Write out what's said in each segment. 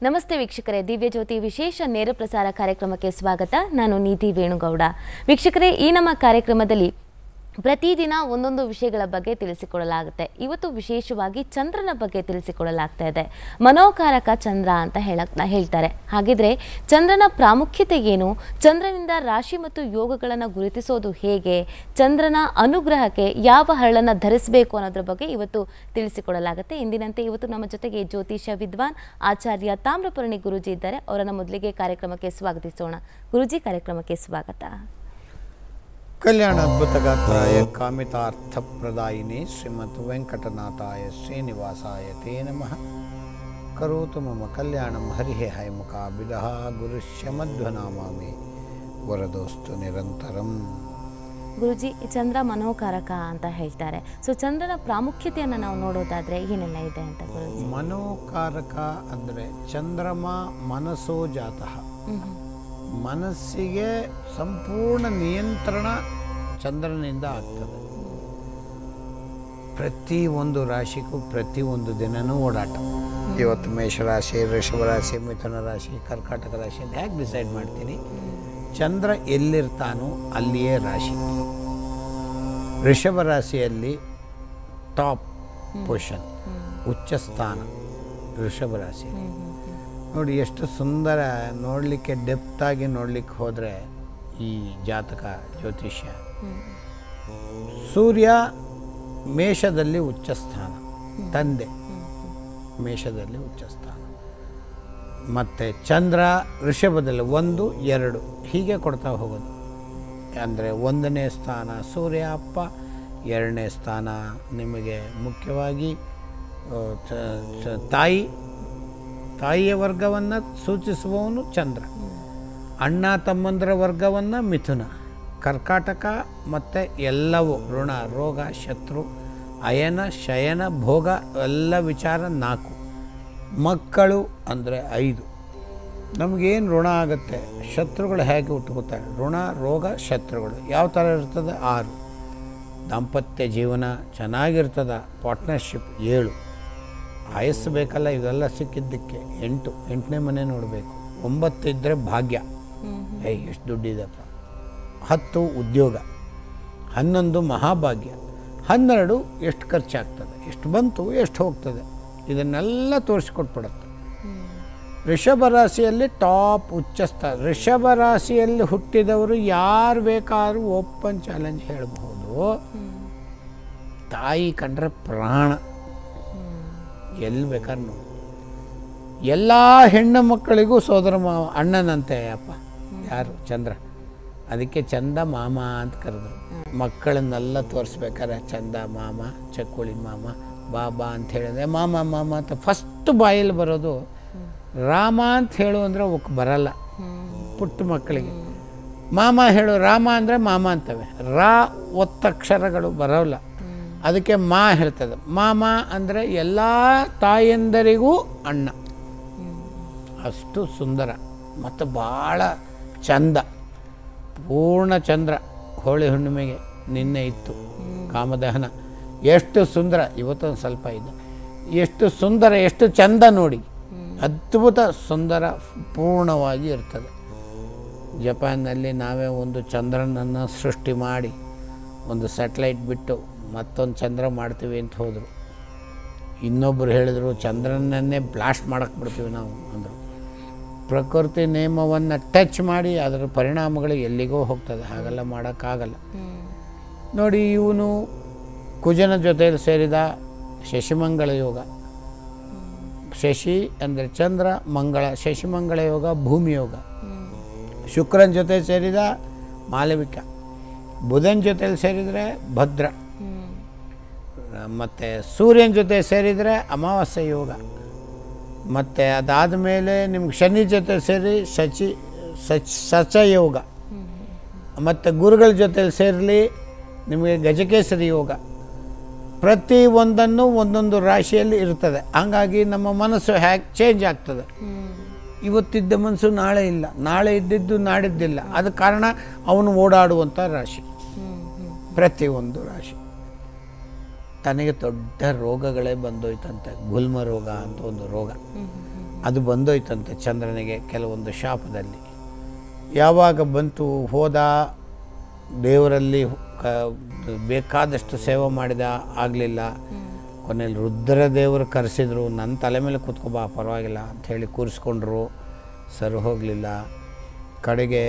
ನಮಸ್ತೆ ವೀಕ್ಷಕರೇ ದಿವ್ಯ ಜ್ಯೋತಿ ವಿಶೇಷ ನೇರ ಪ್ರಸಾರ ಕಾರ್ಯಕ್ರಮಕ್ಕೆ ಸ್ವಾಗತ ನಾನು ನೀತಿ ವೇಣುಗೌಡ ವೀಕ್ಷಕರೇ ಈ ನಮ್ಮ ಕಾರ್ಯಕ್ರಮದಲ್ಲಿ ಪ್ರತಿದಿನ ಒಂದೊಂದು ವಿಷಯಗಳ ಬಗ್ಗೆ ತಿಳಿಸಿಕೊಡಲಾಗುತ್ತೆ ಇವತ್ತು ವಿಶೇಷವಾಗಿ ಚಂದ್ರನ ಬಗ್ಗೆ ತಿಳಿಸಿಕೊಡಲಾಗ್ತಾ ಇದೆ ಮನೋಕಾರಕ ಚಂದ್ರ ಅಂತ ಹೇಳಕ್ ಹೇಳ್ತಾರೆ ಹಾಗಿದ್ರೆ ಚಂದ್ರನ ಪ್ರಾಮುಖ್ಯತೆ ಏನು ಚಂದ್ರನಿಂದ ರಾಶಿ ಮತ್ತು ಯೋಗಗಳನ್ನು ಗುರುತಿಸೋದು ಹೇಗೆ ಚಂದ್ರನ ಅನುಗ್ರಹಕ್ಕೆ ಯಾವ ಹರಳನ್ನು ಧರಿಸಬೇಕು ಅನ್ನೋದ್ರ ಬಗ್ಗೆ ಇವತ್ತು ತಿಳಿಸಿಕೊಡಲಾಗುತ್ತೆ ಇಂದಿನಂತೆ ಇವತ್ತು ನಮ್ಮ ಜೊತೆಗೆ ಜ್ಯೋತಿಷ ವಿದ್ವಾನ್ ಆಚಾರ್ಯ ತಾಮ್ರಪರ್ಣಿ ಗುರುಜಿ ಇದ್ದಾರೆ ಅವರನ್ನು ಮೊದಲಿಗೆ ಕಾರ್ಯಕ್ರಮಕ್ಕೆ ಸ್ವಾಗತಿಸೋಣ ಗುರುಜಿ ಕಾರ್ಯಕ್ರಮಕ್ಕೆ ಸ್ವಾಗತ ಕಲ್ಯಾಣ ಅದ್ಭುತಗಾತ್ರಾಯ ಕಾಮಿತಾರ್ಥಪ್ರದಾಯಿನೇ ಶ್ರೀಮತ್ ವೆಂಕಟನಾಥಾಯ ಶ್ರೀನಿವಾಸಾಯ ತೇ ನಮಃ ಕರೋತು ಮಮ ಕಲ್ಯಾಣಂ ಹರಿಹೇ ಹೈಮುಖ ಬಿದಹ ಗುರುಷ್ಯ ಮಧ್ವನಾಮಾಮಿ ವರದೋಸ್ತು ನಿರಂತರಂ ಗುರುಜಿ ಈ ಚಂದ್ರ ಮನೋಕಾರಕ ಅಂತ ಹೇಳ್ತಾರೆ ಸೊ ಚಂದ್ರನ ಪ್ರಾಮುಖ್ಯತೆಯನ್ನು ನಾವು ನೋಡೋದಾದ್ರೆ ಏನೆಲ್ಲ ಇದೆ ಅಂತ ಗುರುಜಿ ಮನೋಕಾರಕ ಅಂದರೆ ಚಂದ್ರಮ ಮನಸ್ಸೋ ಜಾತಃ ಮನಸ್ಸಿಗೆ ಸಂಪೂರ್ಣ ನಿಯಂತ್ರಣ ಚಂದ್ರನಿಂದ ಆಗ್ತದೆ ಪ್ರತಿ ಒಂದು ರಾಶಿಗೂ ಪ್ರತಿ ಒಂದು ದಿನನೂ ಓಡಾಟ ಇವತ್ತು ಮೇಷರಾಶಿ ವೃಷಭ ರಾಶಿ ಮಿಥುನ ರಾಶಿ ಕರ್ಕಾಟಕ ರಾಶಿ ಅಂತ ಹೇಗೆ ಡಿಸೈಡ್ ಮಾಡ್ತೀನಿ ಚಂದ್ರ ಎಲ್ಲಿರ್ತಾನೋ ಅಲ್ಲಿಯೇ ರಾಶಿ ವೃಷಭ ರಾಶಿಯಲ್ಲಿ ಟಾಪ್ ಪೊಸಿಷನ್ ಉಚ್ಚ ಸ್ಥಾನ ವೃಷಭ ರಾಶಿ ನೋಡಿ ಎಷ್ಟು ಸುಂದರ ನೋಡಲಿಕ್ಕೆ ಡೆಪ್ತಾಗಿ ನೋಡ್ಲಿಕ್ಕೆ ಹೋದರೆ ಈ ಜಾತಕ ಜ್ಯೋತಿಷ್ಯ ಸೂರ್ಯ ಮೇಷದಲ್ಲಿ ಉಚ್ಚ ಸ್ಥಾನ ತಂದೆ ಮೇಷದಲ್ಲಿ ಉಚ್ಚ ಸ್ಥಾನ ಮತ್ತು ಚಂದ್ರ ಋಷಭದಲ್ಲಿ ಒಂದು ಎರಡು ಹೀಗೆ ಕೊಡ್ತಾ ಹೋಗೋದು ಅಂದರೆ ಒಂದನೇ ಸ್ಥಾನ ಸೂರ್ಯ ಅಪ್ಪ ಎರಡನೇ ಸ್ಥಾನ ನಿಮಗೆ ಮುಖ್ಯವಾಗಿ ಆ, ಚ- ಚ- ತಾಯಿ ತಾಯಿಯ ವರ್ಗವನ್ನು ಸೂಚಿಸುವವನು ಚಂದ್ರ ಅಣ್ಣ ತಮ್ಮಂದರ ವರ್ಗವನ್ನು ಮಿಥುನ ಕರ್ಕಾಟಕ ಮತ್ತು ಎಲ್ಲವೂ ಋಣ ರೋಗ ಶತ್ರು ಅಯನ ಶಯನ ಭೋಗ ಎಲ್ಲ ವಿಚಾರ ನಾಲ್ಕು ಮಕ್ಕಳು ಅಂದರೆ ಐದು ನಮಗೇನು ಋಣ ಆಗುತ್ತೆ ಶತ್ರುಗಳು ಹೇಗೆ ಉಟ್ಕೋತಾರೆ ಋಣ ರೋಗ ಶತ್ರುಗಳು ಯಾವ ಥರ ಇರ್ತದೆ ಆರು ದಾಂಪತ್ಯ ಜೀವನ ಚೆನ್ನಾಗಿರ್ತದ ಪಾರ್ಟ್ನರ್ಶಿಪ್ ಏಳು ಆಯಸ್ಸು ಬೇಕಲ್ಲ ಇದೆಲ್ಲ ಸಿಕ್ಕಿದ್ದಕ್ಕೆ ಎಂಟು ಎಂಟನೇ ಮನೆ ನೋಡಬೇಕು ಒಂಬತ್ತು ಇದ್ದರೆ ಭಾಗ್ಯ ಏಯ್ ಎಷ್ಟು ದುಡ್ಡಿದೆಪ್ಪ ಹತ್ತು ಉದ್ಯೋಗ ಹನ್ನೊಂದು ಮಹಾಭಾಗ್ಯ ಹನ್ನೆರಡು ಎಷ್ಟು ಖರ್ಚಾಗ್ತದೆ ಎಷ್ಟು ಬಂತು ಎಷ್ಟು ಹೋಗ್ತದೆ ಇದನ್ನೆಲ್ಲ ತೋರಿಸ್ಕೊಟ್ಬಿಡುತ್ತೆ ಋಷಭ ರಾಶಿಯಲ್ಲಿ ಟಾಪ್ ಉಚ್ಚಸ್ಥ ಋಷಭ ರಾಶಿಯಲ್ಲಿ ಹುಟ್ಟಿದವರು ಯಾರು ಬೇಕಾದ್ರೂ ಓಪನ್ ಚಾಲೆಂಜ್ ಹೇಳಬಹುದು ತಾಯಿ ಕಂಡ್ರೆ ಪ್ರಾಣ ಎಲ್ಲಿ ಬೇಕಾದ್ರೆ ನೋಡಿ ಎಲ್ಲ ಹೆಣ್ಣು ಮಕ್ಕಳಿಗೂ ಸೋದರ ಮಾವ ಅಣ್ಣನಂತೆ ಅಪ್ಪ ಯಾರು ಚಂದ್ರ ಅದಕ್ಕೆ ಚಂದ ಮಾಮ ಅಂತ ಕರೆದ್ರು ಮಕ್ಕಳನ್ನೆಲ್ಲ ತೋರಿಸ್ಬೇಕಾದ್ರೆ ಚಂದ ಮಾಮ ಚಕ್ಕುಳಿ ಮಾಮ ಬಾಬಾ ಅಂತ ಹೇಳಿದ್ರೆ ಮಾಮ ಮಾಮ ಅಂತ ಫಸ್ಟ್ ಬಾಯಲ್ಲಿ ಬರೋದು ರಾಮ ಅಂತ ಹೇಳು ಅಂದರೆ ಅವಕ್ಕೆ ಬರಲ್ಲ ಪುಟ್ಟ ಮಕ್ಕಳಿಗೆ ಮಾಮ ಹೇಳು ರಾಮ ಅಂದರೆ ಮಾಮ ಅಂತವೆ ರಾ ಒತ್ತಕ್ಷರಗಳು ಬರೋಲ್ಲ ಅದಕ್ಕೆ ಮಾ ಹೇಳ್ತದೆ ಮಾಮ ಅಂದರೆ ಎಲ್ಲ ತಾಯಂದರಿಗೂ ಅಣ್ಣ ಅಷ್ಟು ಸುಂದರ ಮತ್ತು ಭಾಳ ಚಂದ ಪೂರ್ಣ ಚಂದ್ರ ಹೋಳಿ ಹುಣ್ಣಿಮೆಗೆ ನಿನ್ನೆ ಇತ್ತು ಕಾಮದಹನ ಎಷ್ಟು ಸುಂದರ ಇವತ್ತೊಂದು ಸ್ವಲ್ಪ ಇದೆ ಎಷ್ಟು ಸುಂದರ ಎಷ್ಟು ಚಂದ ನೋಡಿ ಅದ್ಭುತ ಸುಂದರ ಪೂರ್ಣವಾಗಿ ಇರ್ತದೆ ಜಪಾನ್ನಲ್ಲಿ ನಾವೇ ಒಂದು ಚಂದ್ರನನ್ನು ಸೃಷ್ಟಿ ಮಾಡಿ ಒಂದು ಸ್ಯಾಟಲೈಟ್ ಬಿಟ್ಟು ಮತ್ತೊಂದು ಚಂದ್ರ ಮಾಡ್ತೀವಿ ಅಂತ ಹೋದರು ಇನ್ನೊಬ್ಬರು ಹೇಳಿದರು ಚಂದ್ರನನ್ನೇ ಬ್ಲಾಸ್ಟ್ ಮಾಡಕ್ಕೆ ಬಿಡ್ತೀವಿ ನಾವು ಅಂದರು ಪ್ರಕೃತಿ ನಿಯಮವನ್ನು ಟಚ್ ಮಾಡಿ ಅದರ ಪರಿಣಾಮಗಳು ಎಲ್ಲಿಗೋ ಹೋಗ್ತದೆ ಹಾಗೆಲ್ಲ ಮಾಡೋಕ್ಕಾಗಲ್ಲ ನೋಡಿ ಇವನು ಕುಜನ ಜೊತೆಯಲ್ಲಿ ಸೇರಿದ ಶಶಿಮಂಗಳ ಯೋಗ ಶಶಿ ಅಂದರೆ ಚಂದ್ರ ಮಂಗಳ ಶಶಿಮಂಗಳ ಯೋಗ ಭೂಮಿ ಯೋಗ ಶುಕ್ರನ ಜೊತೆ ಸೇರಿದ ಮಾಲವಿಕ ಬುಧನ ಜೊತೆಲಿ ಸೇರಿದರೆ ಭದ್ರ ಮತ್ತು ಸೂರ್ಯನ ಜೊತೆ ಸೇರಿದರೆ ಅಮಾವಾಸ್ಯೆ ಯೋಗ ಮತ್ತು ಅದಾದ ಮೇಲೆ ನಿಮ್ಗೆ ಶನಿ ಜೊತೆ ಸೇರಿ ಶಚಿ ಸಚ್ ಸಚ ಯೋಗ ಮತ್ತು ಗುರುಗಳ ಜೊತೆಲಿ ಸೇರಲಿ ನಿಮಗೆ ಗಜಕೇಸರಿ ಯೋಗ ಪ್ರತಿ ಒಂದನ್ನು ಒಂದೊಂದು ರಾಶಿಯಲ್ಲಿ ಇರ್ತದೆ ಹಂಗಾಗಿ ನಮ್ಮ ಮನಸ್ಸು ಹ್ಯಾಕ್ ಚೇಂಜ್ ಆಗ್ತದೆ ಇವತ್ತಿದ್ದ ಮನಸ್ಸು ನಾಳೆ ಇಲ್ಲ ನಾಳೆ ಇದ್ದಿದ್ದು ನಾಡಿದ್ದಿಲ್ಲ ಅದ ಕಾರಣ ಅವನು ಓಡಾಡುವಂಥ ರಾಶಿ ಪ್ರತಿಯೊಂದು ರಾಶಿ ತನಗೆ ದೊಡ್ಡ ರೋಗಗಳೇ ಬಂದೋಯ್ತಂತೆ ಗುಲ್ಮ ರೋಗ ಅಂತ ಒಂದು ರೋಗ ಅದು ಬಂದೋಯ್ತಂತೆ ಚಂದ್ರನಿಗೆ ಕೆಲವೊಂದು ಶಾಪದಲ್ಲಿ ಯಾವಾಗ ಬಂತು ಹೋದ ದೇವರಲ್ಲಿ ಕ ಬೇಕಾದಷ್ಟು ಸೇವೆ ಮಾಡಿದ ಆಗಲಿಲ್ಲ ಕೊನೆಯಲ್ಲಿ ರುದ್ರ ದೇವರು ಕರೆಸಿದ್ರು ನನ್ನ ತಲೆ ಮೇಲೆ ಕೂತ್ಕೊಬಾ ಪರವಾಗಿಲ್ಲ ಅಂಥೇಳಿ ಕೂರಿಸ್ಕೊಂಡ್ರು ಸರಿ ಹೋಗಲಿಲ್ಲ ಕಡೆಗೆ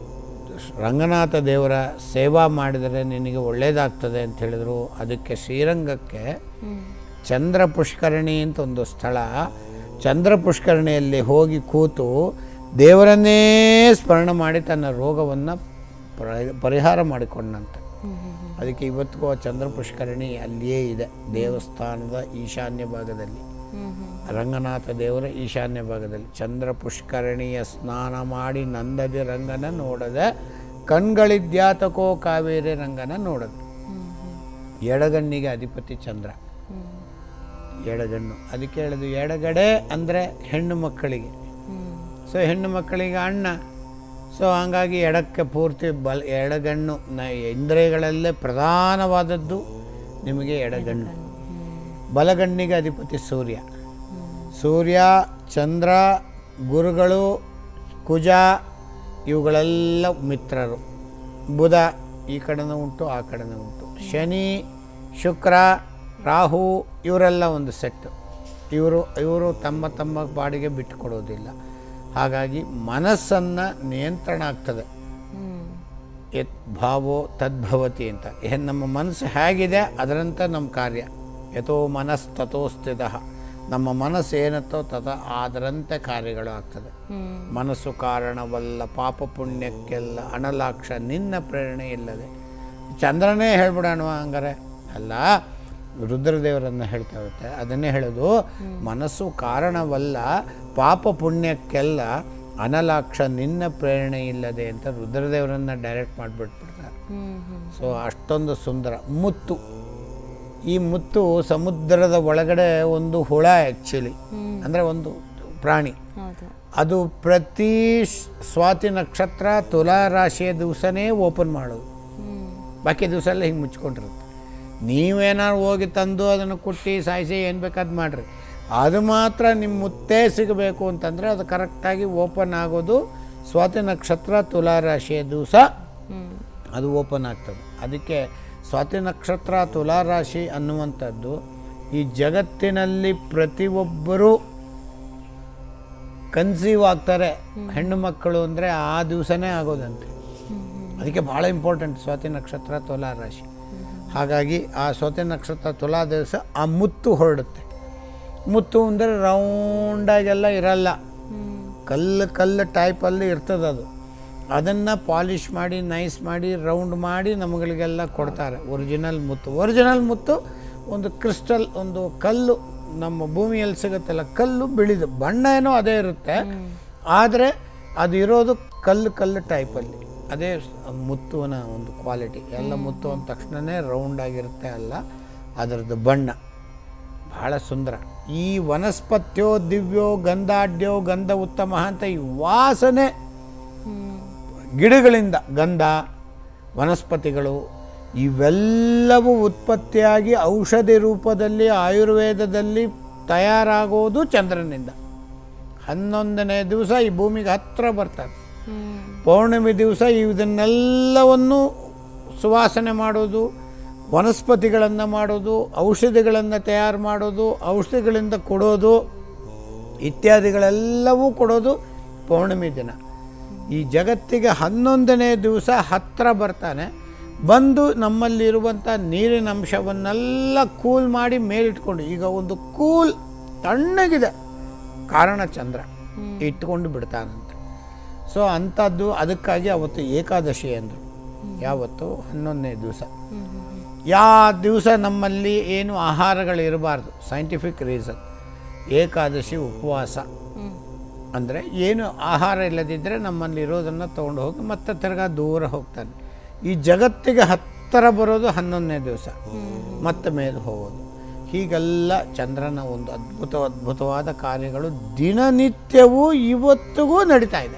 ರಂಗನಾಥ ದೇವರ ಸೇವಾ ಮಾಡಿದರೆ ನಿನಗೆ ಒಳ್ಳೆಯದಾಗ್ತದೆ ಅಂತ ಹೇಳಿದರು ಅದಕ್ಕೆ ಶ್ರೀರಂಗಕ್ಕೆ ಚಂದ್ರ ಪುಷ್ಕರಣಿ ಅಂತ ಒಂದು ಸ್ಥಳ ಚಂದ್ರ ಪುಷ್ಕರಣಿಯಲ್ಲಿ ಹೋಗಿ ಕೂತು ದೇವರನ್ನೇ ಸ್ಮರಣ ಮಾಡಿ ತನ್ನ ರೋಗವನ್ನು ಪರಿಹಾರ ಮಾಡಿಕೊಂಡಂತೆ ಅದಕ್ಕೆ ಇವತ್ತಿಗೂ ಆ ಚಂದ್ರ ಪುಷ್ಕರಣಿ ಅಲ್ಲಿಯೇ ಇದೆ ದೇವಸ್ಥಾನದ ಈಶಾನ್ಯ ಭಾಗದಲ್ಲಿ ರಂಗನಾಥ ದೇವರ ಈಶಾನ್ಯ ಭಾಗದಲ್ಲಿ ಚಂದ್ರ ಪುಷ್ಕರಣಿಯ ಸ್ನಾನ ಮಾಡಿ ನಂದದಿ ರಂಗನ ನೋಡದೆ ಕಣ್ಗಳಿದ್ಯಾತಕೋ ಕಾವೇರಿ ರಂಗನ ನೋಡದು ಎಡಗಣ್ಣಿಗೆ ಅಧಿಪತಿ ಚಂದ್ರ ಎಡಗಣ್ಣು ಅದಕ್ಕೆ ಹೇಳೋದು ಎಡಗಡೆ ಅಂದರೆ ಹೆಣ್ಣು ಮಕ್ಕಳಿಗೆ ಸೊ ಹೆಣ್ಣು ಮಕ್ಕಳಿಗೆ ಅಣ್ಣ ಸೊ ಹಂಗಾಗಿ ಎಡಕ್ಕೆ ಪೂರ್ತಿ ಬಲ ಎಡಗಣ್ಣು ನ ಇಂದ್ರಿಯಗಳಲ್ಲೇ ಪ್ರಧಾನವಾದದ್ದು ನಿಮಗೆ ಎಡಗಣ್ಣು ಬಲಗಣ್ಣಿಗೆ ಅಧಿಪತಿ ಸೂರ್ಯ ಸೂರ್ಯ ಚಂದ್ರ ಗುರುಗಳು ಕುಜ ಇವುಗಳೆಲ್ಲ ಮಿತ್ರರು ಬುಧ ಈ ಕಡೆನೂ ಉಂಟು ಆ ಕಡೆನೂ ಉಂಟು ಶನಿ ಶುಕ್ರ ರಾಹು ಇವರೆಲ್ಲ ಒಂದು ಸೆಟ್ಟು ಇವರು ಇವರು ತಮ್ಮ ತಮ್ಮ ಬಾಡಿಗೆ ಬಿಟ್ಟು ಕೊಡೋದಿಲ್ಲ ಹಾಗಾಗಿ ಮನಸ್ಸನ್ನು ನಿಯಂತ್ರಣ ಆಗ್ತದೆ ಯತ್ ಭಾವೋ ತದ್ಭವತಿ ಅಂತ ಏನ್ ನಮ್ಮ ಮನಸ್ಸು ಹೇಗಿದೆ ಅದರಂತೆ ನಮ್ಮ ಕಾರ್ಯ ಯಥೋ ಮನಸ್ ತಥೋ ಸ್ಥಿತ ನಮ್ಮ ಮನಸ್ಸು ಏನತ್ತೋ ತಥ ಅದರಂತೆ ಕಾರ್ಯಗಳು ಆಗ್ತದೆ ಮನಸ್ಸು ಕಾರಣವಲ್ಲ ಪಾಪ ಪುಣ್ಯಕ್ಕೆಲ್ಲ ಅನಲಾಕ್ಷ ನಿನ್ನ ಪ್ರೇರಣೆ ಇಲ್ಲದೆ ಚಂದ್ರನೇ ಹೇಳ್ಬಿಡೋಣ ಹಂಗಾರೆ ಅಲ್ಲ ರುದ್ರದೇವರನ್ನು ಹೇಳ್ತಾ ಇರುತ್ತೆ ಅದನ್ನೇ ಹೇಳೋದು ಮನಸ್ಸು ಕಾರಣವಲ್ಲ ಪಾಪ ಪುಣ್ಯಕ್ಕೆಲ್ಲ ಅನಲಾಕ್ಷ ನಿನ್ನ ಪ್ರೇರಣೆ ಇಲ್ಲದೆ ಅಂತ ರುದ್ರದೇವರನ್ನು ಡೈರೆಕ್ಟ್ ಮಾಡಿಬಿಟ್ಬಿಡ್ತಾರೆ ಸೊ ಅಷ್ಟೊಂದು ಸುಂದರ ಮುತ್ತು ಈ ಮುತ್ತು ಸಮುದ್ರದ ಒಳಗಡೆ ಒಂದು ಹುಳ ಆ್ಯಕ್ಚುಲಿ ಅಂದರೆ ಒಂದು ಪ್ರಾಣಿ ಹೌದು ಅದು ಪ್ರತಿ ಸ್- ಸ್ವಾತಿ ನಕ್ಷತ್ರ ತುಲಾ ರಾಶಿಯ ದಿವಸನೇ ಓಪನ್ ಮಾಡೋದು ಬಾಕಿ ದಿವಸ ಎಲ್ಲ ಹಿಂಗೆ ಮುಚ್ಕೊಂಡಿರುತ್ತೆ ನೀವೇನಾದ್ರು ಹೋಗಿ ತಂದು ಅದನ್ನು ಕುಟ್ಟಿ ಸಾಯಿಸಿ ಏನು ಬೇಕಾದ್ ಮಾಡಿರಿ ಅದು ಮಾತ್ರ ನಿಮ್ಮ ಮುತ್ತೇ ಸಿಗಬೇಕು ಅಂತಂದರೆ ಅದು ಕರೆಕ್ಟಾಗಿ ಓಪನ್ ಆಗೋದು ಸ್ವಾತಿ ನಕ್ಷತ್ರ ತುಲಾ ರಾಶಿಯ ದಿವಸ ಅದು ಓಪನ್ ಆಗ್ತದೆ ಅದಕ್ಕೆ ಸ್ವಾತಿ ನಕ್ಷತ್ರ ತುಲಾ ರಾಶಿ ಅನ್ನುವಂಥದ್ದು ಈ ಜಗತ್ತಿನಲ್ಲಿ ಪ್ರತಿಯೊಬ್ಬರೂ ಕನ್ಸೀವ್ ಆಗ್ತಾರೆ ಹೆಣ್ಣು ಮಕ್ಕಳು ಅಂದರೆ ಆ ದಿವಸನೇ ಆಗೋದಂತೆ ಅದಕ್ಕೆ ಭಾಳ ಇಂಪಾರ್ಟೆಂಟ್ ಸ್ವಾತಿ ನಕ್ಷತ್ರ ತುಲಾ ರಾಶಿ ಹಾಗಾಗಿ ಆ ಸ್ವಾತಿ ನಕ್ಷತ್ರ ತುಲಾ ದಿವಸ ಆ ಮುತ್ತು ಹೊರಡುತ್ತೆ ಮುತ್ತು ಅಂದರೆ ರೌಂಡಾಗೆಲ್ಲ ಇರಲ್ಲ ಕಲ್ಲು ಕಲ್ಲು ಟೈಪಲ್ಲಿ ಇರ್ತದೆ ಅದು ಅದನ್ನು ಪಾಲಿಷ್ ಮಾಡಿ ನೈಸ್ ಮಾಡಿ ರೌಂಡ್ ಮಾಡಿ ನಮಗಳಿಗೆಲ್ಲ ಕೊಡ್ತಾರೆ ಒರಿಜಿನಲ್ ಮುತ್ತು ಒರಿಜಿನಲ್ ಮುತ್ತು ಒಂದು ಕ್ರಿಸ್ಟಲ್ ಒಂದು ಕಲ್ಲು ನಮ್ಮ ಭೂಮಿಯಲ್ಲಿ ಸಿಗುತ್ತಲ್ಲ ಕಲ್ಲು ಬಿಳಿದು ಬಣ್ಣ ಏನೋ ಅದೇ ಇರುತ್ತೆ ಆದರೆ ಅದು ಇರೋದು ಕಲ್ಲು ಕಲ್ಲು ಟೈಪಲ್ಲಿ ಅದೇ ಸ್- ಮುತ್ತುವಿನ ಒಂದು ಕ್ವಾಲಿಟಿ ಎಲ್ಲ ಮುತ್ತು ಅಂದ ತಕ್ಷಣವೇ ರೌಂಡ್ ಆಗಿರುತ್ತೆ ಅಲ್ಲ ಅದರದ್ದು ಬಣ್ಣ ಬಹಳ ಸುಂದರ ಈ ವನಸ್ಪತ್ಯೋ ದಿವ್ಯೋ ಗಂಧಾಢ್ಯೋ ಗಂಧ ಉತ್ತಮ ಅಂತ ಈ ವಾಸನೆ ಗಿಡಗಳಿಂದ ಗಂಧ ವನಸ್ಪತಿಗಳು ಇವೆಲ್ಲವೂ ಉತ್ಪತ್ತಿಯಾಗಿ ಔಷಧಿ ರೂಪದಲ್ಲಿ ಆಯುರ್ವೇದದಲ್ಲಿ ತಯಾರಾಗೋದು ಚಂದ್ರನಿಂದ ಹನ್ನೊಂದನೇ ದಿವಸ ಈ ಭೂಮಿಗೆ ಹತ್ತಿರ ಬರ್ತಾರೆ ಪೌರ್ಣಿಮೆ ದಿವಸ ಇದನ್ನೆಲ್ಲವನ್ನು ಸುವಾಸನೆ ಮಾಡೋದು ವನಸ್ಪತಿಗಳನ್ನು ಮಾಡೋದು ಔಷಧಿಗಳನ್ನು ತಯಾರು ಮಾಡೋದು ಔಷಧಿಗಳಿಂದ ಕೊಡೋದು ಇತ್ಯಾದಿಗಳೆಲ್ಲವೂ ಕೊಡೋದು ಪೌರ್ಣಿಮೆ ದಿನ ಈ ಜಗತ್ತಿಗೆ ಹನ್ನೊಂದನೇ ದಿವಸ ಹತ್ತಿರ ಬರ್ತಾನೆ ಬಂದು ನಮ್ಮಲ್ಲಿರುವಂಥ ನೀರಿನ ಅಂಶವನ್ನೆಲ್ಲ ಕೂಲ್ ಮಾಡಿ ಮೇಲಿಟ್ಕೊಂಡು ಈಗ ಒಂದು ಕೂಲ್ ತಣ್ಣಗಿದೆ ಕಾರಣ ಚಂದ್ರ ಇಟ್ಕೊಂಡು ಬಿಡ್ತಾನಂತೆ ಸೊ ಅಂಥದ್ದು ಅದಕ್ಕಾಗಿ ಅವತ್ತು ಏಕಾದಶಿ ಅಂದರು ಯಾವತ್ತು ಹನ್ನೊಂದನೇ ದಿವಸ ಯಾವ ದಿವಸ ನಮ್ಮಲ್ಲಿ ಏನು ಆಹಾರಗಳಿರಬಾರ್ದು ಸೈಂಟಿಫಿಕ್ ರೀಸನ್ ಏಕಾದಶಿ ಉಪವಾಸ ಅಂದರೆ ಏನು ಆಹಾರ ಇಲ್ಲದಿದ್ದರೆ ನಮ್ಮಲ್ಲಿ ಇರೋದನ್ನು ತೊಗೊಂಡು ಹೋಗಿ ಮತ್ತೆ ತಿರ್ಗಾ ದೂರ ಹೋಗ್ತಾನೆ ಈ ಜಗತ್ತಿಗೆ ಹತ್ತಿರ ಬರೋದು ಹನ್ನೊಂದನೇ ದಿವಸ ಮತ್ತೆ ಮೇಲೆ ಹೋಗೋದು ಹೀಗೆಲ್ಲ ಚಂದ್ರನ ಒಂದು ಅದ್ಭುತ ಅದ್ಭುತವಾದ ಕಾರ್ಯಗಳು ದಿನನಿತ್ಯವೂ ಇವತ್ತಿಗೂ ನಡೀತಾ ಇದೆ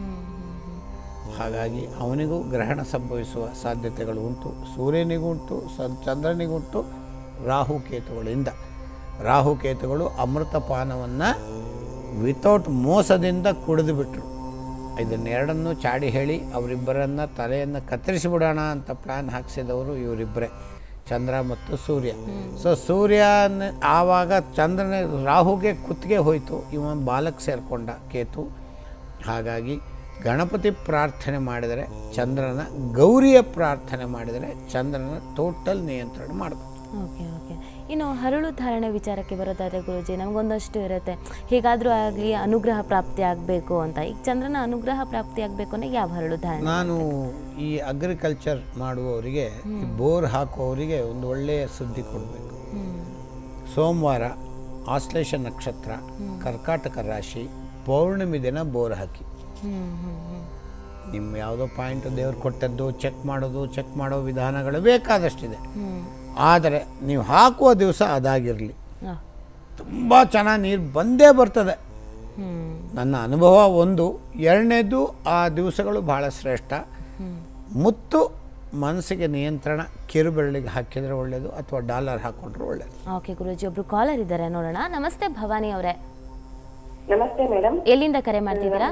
ಹಾಗಾಗಿ ಅವನಿಗೂ ಗ್ರಹಣ ಸಂಭವಿಸುವ ಸಾಧ್ಯತೆಗಳು ಉಂಟು ಸೂರ್ಯನಿಗೂ ಉಂಟು ಸ ಚಂದ್ರನಿಗುಂಟು ರಾಹುಕೇತುಗಳಿಂದ ರಾಹುಕೇತುಗಳು ಅಮೃತಪಾನವನ್ನು ವಿತೌಟ್ ಮೋಸದಿಂದ ಕುಡಿದು ಬಿಟ್ರು ಇದನ್ನೆರಡನ್ನು ಚಾಡಿ ಹೇಳಿ ಅವರಿಬ್ಬರನ್ನ ತಲೆಯನ್ನು ಕತ್ತರಿಸಿಬಿಡೋಣ ಅಂತ ಪ್ಲ್ಯಾನ್ ಹಾಕ್ಸಿದವರು ಇವರಿಬ್ಬರೇ ಚಂದ್ರ ಮತ್ತು ಸೂರ್ಯ ಸೊ ಸೂರ್ಯನ ಆವಾಗ ಚಂದ್ರನ ರಾಹುಗೆ ಕುತ್ತಿಗೆ ಹೋಯಿತು ಇವ ಬಾಲಕ್ಕೆ ಸೇರಿಕೊಂಡ ಕೇತು ಹಾಗಾಗಿ ಗಣಪತಿ ಪ್ರಾರ್ಥನೆ ಮಾಡಿದರೆ ಚಂದ್ರನ ಗೌರಿಯ ಪ್ರಾರ್ಥನೆ ಮಾಡಿದರೆ ಚಂದ್ರನ ಟೋಟಲ್ ನಿಯಂತ್ರಣ ಮಾಡ್ಬೋದು ಓಕೆ ಓಕೆ ಇನ್ನು ಹರಳು ಧಾರಣೆ ವಿಚಾರಕ್ಕೆ ಬರೋದಾದ್ರೆ ಗುರುಜಿ ನಮಗೊಂದಷ್ಟು ಇರುತ್ತೆ ಹೇಗಾದರೂ ಆಗಲಿ ಅನುಗ್ರಹ ಪ್ರಾಪ್ತಿ ಆಗಬೇಕು ಅಂತ ಈಗ ಚಂದ್ರನ ಅನುಗ್ರಹ ಪ್ರಾಪ್ತಿ ಆಗಬೇಕು ಅಂದ್ರೆ ಯಾವ ಹರಳು ಧಾರಣೆ ನಾನು ಈ ಅಗ್ರಿಕಲ್ಚರ್ ಮಾಡುವವರಿಗೆ ಈ ಬೋರ್ ಹಾಕುವವರಿಗೆ ಒಂದು ಒಳ್ಳೆಯ ಸುದ್ದಿ ಕೊಡಬೇಕು ಹ್ಮ್. ಸೋಮವಾರ ಆಶ್ಲೇಷ ನಕ್ಷತ್ರ ಕರ್ಕಾಟಕ ರಾಶಿ ಪೌರ್ಣಮಿ ದಿನ ಬೋರ್ ಹಾಕಿ ಹ್ಮ್ ಹ್ಮ್ ಹ್ಮ್ ನಿಮ್ಮ ಯಾವುದೋ ಪಾಯಿಂಟ್ ದೇವ್ರು ಕೊಟ್ಟದ್ದು ಚೆಕ್ ಮಾಡೋದು ಚೆಕ್ ಮಾಡೋ ವಿಧಾನಗಳು ಬೇಕಾದಷ್ಟಿದೆ ಹ್ಮ್ ಆದರೆ ನೀವು ಹಾಕುವ ದಿವಸ ಅದಾಗಿರಲಿ ಆ, ತುಂಬ ಚೆನ್ನಾಗಿ ನೀರು ಬಂದೇ ಬರ್ತದೆ ಹ್ಮ್ ನನ್ನ ಅನುಭವ ಒಂದು ಎರಡನೇದು ಆ ದಿವಸಗಳು ಭಾಳ ಶ್ರೇಷ್ಠ ಹ್ಮ್ ಮುತ್ತು ಮನಸ್ಸಿಗೆ ನಿಯಂತ್ರಣ ಕಿರುಬೆರಳಿಗೆ ಹಾಕಿದರೆ ಒಳ್ಳೆಯದು ಅಥವಾ ಡಾಲರ್ ಹಾಕ್ಕೊಂಡ್ರೆ ಒಳ್ಳೆಯದು ಓಕೆ ಗುರುಜಿ ಒಬ್ರು ಕಾಲರ್ ಇದ್ದಾರೆ ನೋಡೋಣ ನಮಸ್ತೆ ಭವಾನಿ ಅವರೇ ನಮಸ್ತೆ ಮೇಡಮ್ ಎಲ್ಲಿಂದ ಕರೆ ಮಾಡ್ತಿದ್ದೀರಾ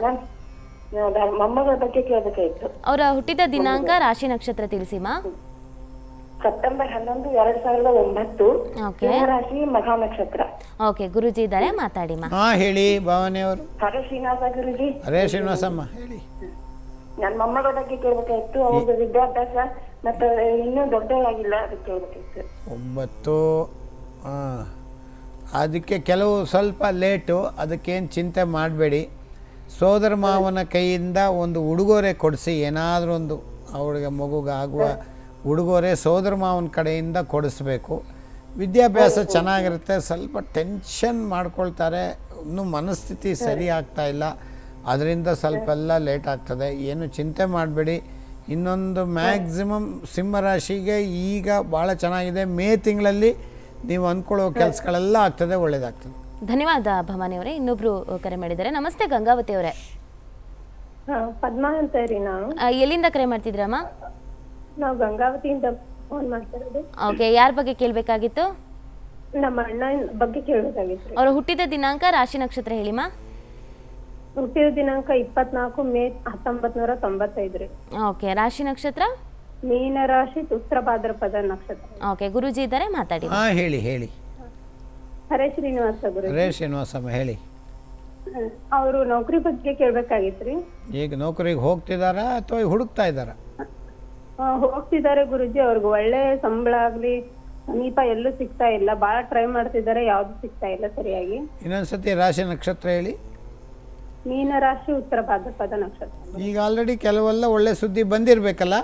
ಮೊಮ್ಮಗಳ ಬಗ್ಗೆ ಕೇಳಬೇಕಾಯ್ತು ಅವರ ಹುಟ್ಟಿದ ದಿನಾಂಕ ರಾಶಿ ನಕ್ಷತ್ರ ತಿಳಿಸಿಮಾ ಸೆಪ್ಟೆಂಬರ್ ಹನ್ನೊಂದು ಎರಡ್ ಸಾವಿರದ ಒಂಬತ್ತು ಓಕೆ ರಾಶಿ ಮಘಾ ನಕ್ಷತ್ರ ಓಕೆ ಗುರುಜಿ ಇದ್ದಾರೆ ಮಾತಾಡಿಮಾ ಹಾಂ ಹೇಳಿ ಭಾವನೆಯವರು ಹರ ಶ್ರೀನಿವಾಸ ಗುರುಜಿ ಅರೇ ಶ್ರೀನಿವಾಸಮ್ಮ ಹೇಳಿ ನನ್ ಮೊಮ್ಮಗಳ ಬಗ್ಗೆ ಕೇಳ್ಬೇಕಾಯ್ತು ಅವ್ರದ್ದು ವಿದ್ಯಾಭ್ಯಾಸ ಮತ್ತೆ ಇನ್ನೂ ದೊಡ್ಡವರಾಗಿಲ್ಲ ಅದಕ್ಕೆ ಕೇಳ್ಬೇಕಾಯ್ತು ಒಂಬತ್ತು ಆ, ಅದಕ್ಕೆ ಕೆಲವು ಸ್ವಲ್ಪ ಲೇಟು ಅದಕ್ಕೇನು ಚಿಂತೆ ಮಾಡಬೇಡಿ ಸೋದರ ಮಾವನ ಕೈಯಿಂದ ಒಂದು ಉಡುಗೊರೆ ಕೊಡಿಸಿ ಏನಾದರೂ ಒಂದು ಅವಳಿಗೆ ಮಗುಗಾಗುವ ಉಡುಗೊರೆ ಸೋದರ ಮಾವನ ಕಡೆಯಿಂದ ಕೊಡಿಸ್ಬೇಕು ವಿದ್ಯಾಭ್ಯಾಸ ಚೆನ್ನಾಗಿರುತ್ತೆ ಸ್ವಲ್ಪ ಟೆನ್ಷನ್ ಮಾಡ್ಕೊಳ್ತಾರೆ ಇನ್ನೂ ಮನಸ್ಥಿತಿ ಸರಿ ಆಗ್ತಾ ಇಲ್ಲ ಅದರಿಂದ ಸ್ವಲ್ಪ ಎಲ್ಲ ಲೇಟ್ ಆಗ್ತದೆ ಏನು ಚಿಂತೆ ಮಾಡಬೇಡಿ ಇನ್ನೊಂದು ಮ್ಯಾಕ್ಸಿಮಮ್ ಸಿಂಹರಾಶಿಗೆ ಈಗ ಭಾಳ ಚೆನ್ನಾಗಿದೆ ಮೇ ತಿಂಗಳಲ್ಲಿ ನೀವು ಅಂದ್ಕೊಳ್ಳೋ ಕೆಲಸಗಳೆಲ್ಲ ಆಗ್ತದೆ ಒಳ್ಳೆಯದಾಗ್ತದೆ ಧನ್ಯವಾದ ಭವಾನಿ ಅವರೇ ಇನ್ನೊಬ್ರು ಅಹ್, ಕರೆ ಮಾಡಿದ್ದಾರೆ ನಮಸ್ತೆ ಗಂಗಾವತಿ ಅವರೇ ಪದ್ಮಾ ಅಂತ ರೀ ನಾವು ಆ, ಎಲ್ಲಿಂದ ಕರೆ ಮಾಡ್ತಿದ್ರಮ್ಮ ನಾವು ಗಂಗಾವತಿಯಿಂದ ಫೋನ್ ಮಾಡ್ತಿರೋದು ಓಕೆ ಯಾರ ಬಗ್ಗೆ ಕೇಳಬೇಕಾಗಿತ್ತು ನಮ್ಮ ಅಣ್ಣ ಬಗ್ಗೆ ಕೇಳಬೇಕಾಗಿತ್ತು ಅವರ ಹುಟ್ಟಿದ ದಿನಾಂಕ ರಾಶಿ ನಕ್ಷತ್ರ ಹೇಳಿಮಾ ಹುಟ್ಟಿದ ದಿನಾಂಕ ಇಪ್ಪತ್ನಾಲ್ಕು ಮೇ ಹತ್ತೊಂಬತ್ ನೂರ ತೊಂಬತ್ತೈದು ರೀ ಓಕೆ ರಾಶಿ ನಕ್ಷತ್ರ ಮೀನ ರಾಶಿ ಉತ್ತರ ಭಾದ್ರಪದ ನಕ್ಷತ್ರ ಓಕೆ ಗುರುಜಿ ಇದ್ದಾರೆ ಮಾತಾಡಿ ಹಾಂ ಹೇಳಿ ಹೇಳಿ ಹರೇ ಶ್ರೀನಿವಾಸ ಗುರು ರೇ ಶ್ರೀನಿವಾಸಮ್ಮ ಹೇಳಿ ಅವರು ನೌಕರಿ ಬಗ್ಗೆ ಕೇಳ್ಬೇಕಾಗಿತ್ರಿ ಈಗ ನೌಕರಿಗೆ ಹೋಗ್ತಿದ್ದಾರಾ ಅಥವಾ ಹುಡುಕ್ತಾ ಇದ್ದಾರಾ ಆ, ಹೋಗ್ತಿದ್ದಾರೆ ಗುರುಜಿ ಅವ್ರಿಗೆ ಒಳ್ಳೆ ಸಂಬಳ ಆಗ್ಲಿ ಸಮೀಪ ಎಲ್ಲೂ ಸಿಗ್ತಾ ಇಲ್ಲ ಬಾಳ ಟ್ರೈ ಮಾಡ್ತಿದ್ದಾರೆ ಯಾವ್ದು ಸಿಗ್ತಾ ಇಲ್ಲ ಸರಿಯಾಗಿ ಇನ್ನೊಂದ್ಸತಿ ರಾಶಿ ನಕ್ಷತ್ರ ಹೇಳಿ ಮೀನ ರಾಶಿ ಉತ್ತರ ಭಾದ್ರಪದ ನಕ್ಷತ್ರ ಈಗ ಆಲ್ರೆಡಿ ಕೆಲವೆಲ್ಲ ಒಳ್ಳೆ ಸುದ್ದಿ ಬಂದಿರಬೇಕಲ್ಲ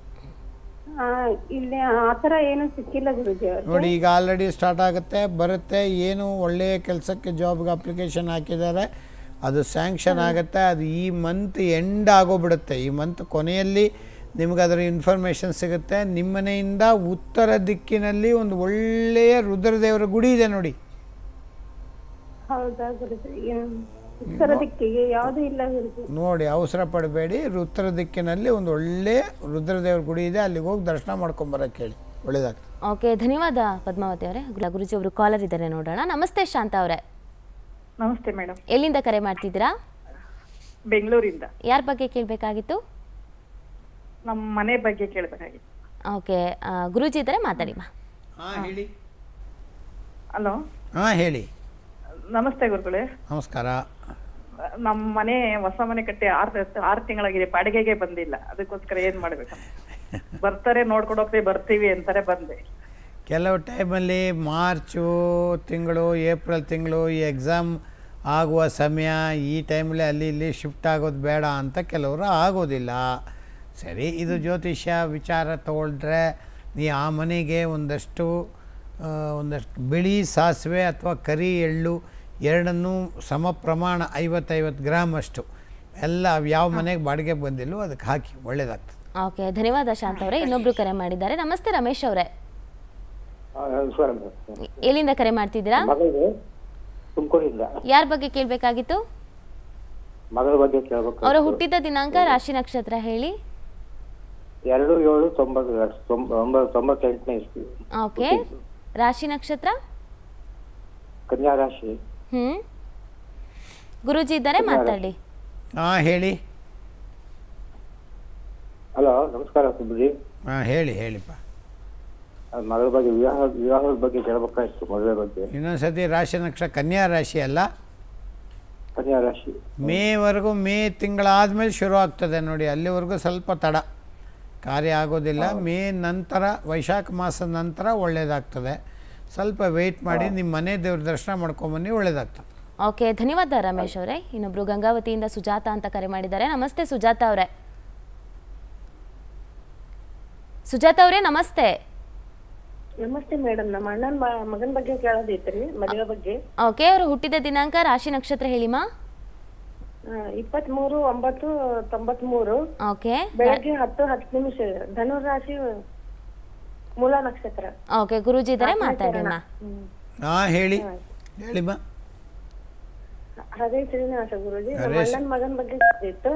ಆ, ಇಲ್ಲಿ ಆತರ ಏನು ಸಿಕ್ಕಿಲ್ಲ ಗುರುಜಿ ಅವ್ರಿಗೆ ನೋಡಿ ಈಗ ಆಲ್ರೆಡಿ ಸ್ಟಾರ್ಟ್ ಆಗುತ್ತೆ ಬರುತ್ತೆ ಏನು ಒಳ್ಳೆಯ ಕೆಲಸಕ್ಕೆ ಜಾಬ್ಗೆ ಅಪ್ಲಿಕೇಶನ್ ಹಾಕಿದ್ದಾರೆ ಅದು ಸ್ಯಾಂಕ್ಷನ್ ಆಗುತ್ತೆ ಅದು ಈ ಮಂತ್ ಎಂಡ್ ಆಗೋಗ್ಬಿಡುತ್ತೆ ಈ ಮಂತ್ ಕೊನೆಯಲ್ಲಿ ನಿಮ್ಗೆ ಅದರ ಇನ್ಫಾರ್ಮೇಷನ್ ಸಿಗುತ್ತೆ ನಿಮ್ಮನೆಯಿಂದ ಉತ್ತರ ದಿಕ್ಕಿನಲ್ಲಿ ಒಂದು ಒಳ್ಳೆಯ ರುದ್ರದೇವರ ಗುಡಿ ಇದೆ ನೋಡಿ ಹೌದಾ ಗುರುಜಿ ಏನು ಉತ್ತರ ದಿಕ್ಕಿಗೆ ಯಾವ್ದು ಇಲ್ಲ ಗುರುಜಿ ನೋಡಿ ಅವಸರ ಪಡಬೇಡಿ ಉತ್ತರ ದಿಕ್ಕಿನಲ್ಲಿ ಒಂದು ಒಳ್ಳೆಯ ರುದ್ರದೇವರ ಗುಡಿ ಇದೆ ಅಲ್ಲಿಗೆ ಹೋಗಿ ದರ್ಶನ ಮಾಡ್ಕೊಂಬರಕ್ಕೆ ಹೇಳಿ ಒಳ್ಳೇದಾಗ್ತದೆ ಓಕೆ ಧನ್ಯವಾದ ಪದ್ಮಾವತಿ ಅವರೇ ಗುರು- ಗುರುಜಿ ಅವರು ಕಾಲರ್ ಇದ್ದಾರೆ ನೋಡೋಣ ನಮಸ್ತೆ ಶಾಂತ ಅವರೇ ನಮಸ್ತೆ ಮೇಡಮ್ ಎಲ್ಲಿಂದ ಕರೆ ಮಾಡ್ತಿದ್ದೀರಾ ಬೆಂಗಳೂರಿಂದ ಯಾರ ಬಗ್ಗೆ ಕೇಳಬೇಕಾಗಿತ್ತು ನಮ್ಮ ಮನೆ ಬಗ್ಗೆ ಕೇಳಬೇಕಾಗಿತ್ತು ಓಕೆ ಆ, ಗುರೂಜಿ ಇದ್ದಾರೆ ಮಾತಾಡಿಮಾ ಹಾಂ ಹೇಳಿ ಹಲೋ ಹಾಂ ಹೇಳಿ ನಮಸ್ತೆ ಗುರುಗಳೇ ನಮಸ್ಕಾರ ನಮ್ಮ ಮನೆ ಹೊಸ ಮನೆ ಕಟ್ಟಿ ಆರು ಆರು ತಿಂಗಳಾಗಿದೆ ಬಾಡಿಗೆಗೆ ಬಂದಿಲ್ಲ ಅದಕ್ಕೋಸ್ಕರ ಏನ್ ಮಾಡ್ಬೇಕು ಬರ್ತಾರೆ ನೋಡ್ಕೊಂಡು ಹೋಗ್ತೀವಿ ಬರ್ತೀವಿ ಅಂತಾರೆ ಬಂದೆ ಕೆಲವು ಟೈಮಲ್ಲಿ ಮಾರ್ಚು ತಿಂಗಳು ಏಪ್ರಿಲ್ ತಿಂಗಳು ಈ ಎಕ್ಸಾಮ್ ಆಗುವ ಸಮಯ ಈ ಟೈಮಲ್ಲಿ ಅಲ್ಲಿ ಇಲ್ಲಿ ಶಿಫ್ಟ್ ಆಗೋದು ಬೇಡ ಅಂತ ಕೆಲವರು ಆಗೋದಿಲ್ಲ ಸರಿ ಇದು ಜ್ಯೋತಿಷ್ಯ ವಿಚಾರ ತಗೊಳ್ರೆ ನೀ ಆ ಮನೆಗೆ ಒಂದಷ್ಟು ಆ, ಒಂದಷ್ಟು ಬಿಳಿ ಸಾಸಿವೆ ಅಥವಾ ಕರಿ ಎಳ್ಳು ಎರಡನ್ನೂ ಸಮ ಪ್ರಮಾಣ ಐವತ್ತೈವತ್ತು ಗ್ರಾಮ್ ಅಷ್ಟು ಎಲ್ಲ ಯಾವ ಮನೆಗೆ ಬಾಡಿಗೆ ಬಂದಿಲ್ಲೋ ಅದಕ್ಕೆ ಹಾಕಿ ಒಳ್ಳೆಯದಾಗ್ತದೆ ಓಕೆ ಧನ್ಯವಾದ ಶಾಂತ ಅವರೇ ಇನ್ನೊಬ್ರು ಕರೆ ಮಾಡಿದ್ದಾರೆ ನಮಸ್ತೆ ರಮೇಶ್ ಅವರೇ ನಮಸ್ಕಾರ ಎಲ್ಲಿಂದ ಕರೆ ಮಾಡ್ತಿದ್ದೀರಾ ಮಗಳಿಗೆ ತುಮಕೂರಿಂದ ಯಾರ ಬಗ್ಗೆ ಕೇಳಬೇಕಾಗಿತ್ತು ಮಗಳ ಬಗ್ಗೆ ಕೇಳ್ಬೇಕು ಅವರ ಹುಟ್ಟಿದ ದಿನಾಂಕ ರಾಶಿ ನಕ್ಷತ್ರ ಹೇಳಿ ಎರಡು ಏಳು ತೊಂಬತ್ತು ತೊಂಬ- ಒಂಬತ್ತು ತೊಂಬತ್ತೆಂಟನೇ ಇಸ್ವಿ ಓಕೆ ರಾಶಿ ನಕ್ಷತ್ರ ಕನ್ಯಾ ರಾಶಿ ಹ್ಮ್ ಗುರೂಜಿ ಇದ್ದಾರೆ ಮಾತಾಡಿ ಹಾಂ ಹೇಳಿ ಹಲೋ ನಮಸ್ಕಾರ ಸುಬ್ರಿ ಹಾಂ ಹೇಳಿ ಹೇಳಿಪ್ಪ ಮಗಳ ಬಗ್ಗೆ ವಿವಾಹ ವಿವಾಹದ ಬಗ್ಗೆ ಕೇಳಬೇಕಾಯ್ತು ಮದುವೆ ಬಗ್ಗೆ ಇನ್ನೊಂದು ಸತಿ ರಾಶಿ ನಕ್ಷತ್ರ ಕನ್ಯಾ ರಾಶಿ ಅಲ್ಲ ಕನ್ಯಾ ರಾಶಿ ಮೇವರೆಗೂ ಮೇ ತಿಂಗಳಾದಮೇಲೆ ಶುರು ಆಗ್ತದೆ ನೋಡಿ ಅಲ್ಲಿವರೆಗೂ ಸ್ವಲ್ಪ ತಡ ಕಾರ್ಯ ಆಗೋದಿಲ್ಲ ಮೇ ನಂತರ ವೈಶಾಖ ಮಾಸದ ನಂತರ ಒಳ್ಳೆಯದಾಗ್ತದೆ ಸ್ವಲ್ಪ ವೆಯ್ಟ್ ಮಾಡಿ ನಿಮ್ಮ ಮನೆ ದೇವ್ರ ದರ್ಶನ ಮಾಡ್ಕೊಂಬನ್ನಿ ಒಳ್ಳೆಯದಾಗ್ತದೆ ಓಕೆ ಧನ್ಯವಾದ ರಮೇಶ್ ಅವರೇ ಇನ್ನೊಬ್ರು ಗಂಗಾವತಿಯಿಂದ ಸುಜಾತ ಅಂತ ಕರೆ ಮಾಡಿದ್ದಾರೆ ನಮಸ್ತೆ ಸುಜಾತ ಅವರೇ ಸುಜಾತ ಅವರೇ ನಮಸ್ತೆ ನಮಸ್ತೆ ಮೇಡಮ್ ನಮ್ಮ ಅಣ್ಣನ ಮಗನ ಬಗ್ಗೆ ಕೇಳೋದೈತ್ರಿ ಮದುವೆ ಬಗ್ಗೆ ಓಕೆ ಅವರು ಹುಟ್ಟಿದ ದಿನಾಂಕ ರಾಶಿ ನಕ್ಷತ್ರ ಹೇಳಿಮಾ ಇಪ್ಪತ್ಮೂರು ಒಂಬತ್ತು ತೊಂಬತ್ಮೂರು ಓಕೆ ಬೆಳಗ್ಗೆ ಹತ್ತು ಹತ್ತು ನಿಮಿಷ ಧನು ರಾಶಿ ಮೂಲ ನಕ್ಷತ್ರ ಓಕೆ ಗುರೂಜಿ ಇದ್ದಾರೆ ಮಾತಾಡಿಮ್ಮ ಹಾಂ ಹೇಳಿ ಹೇಳಿಮ್ಮ ಅದೇ ಶ್ರೀನಿವಾಸ ಗುರುಜಿ ನಮ್ಮ ಹರೇಶ್. ಅಣ್ಣನ ಮಗನ ಬಗ್ಗೆ ಕೇಳೋದಿತ್ತು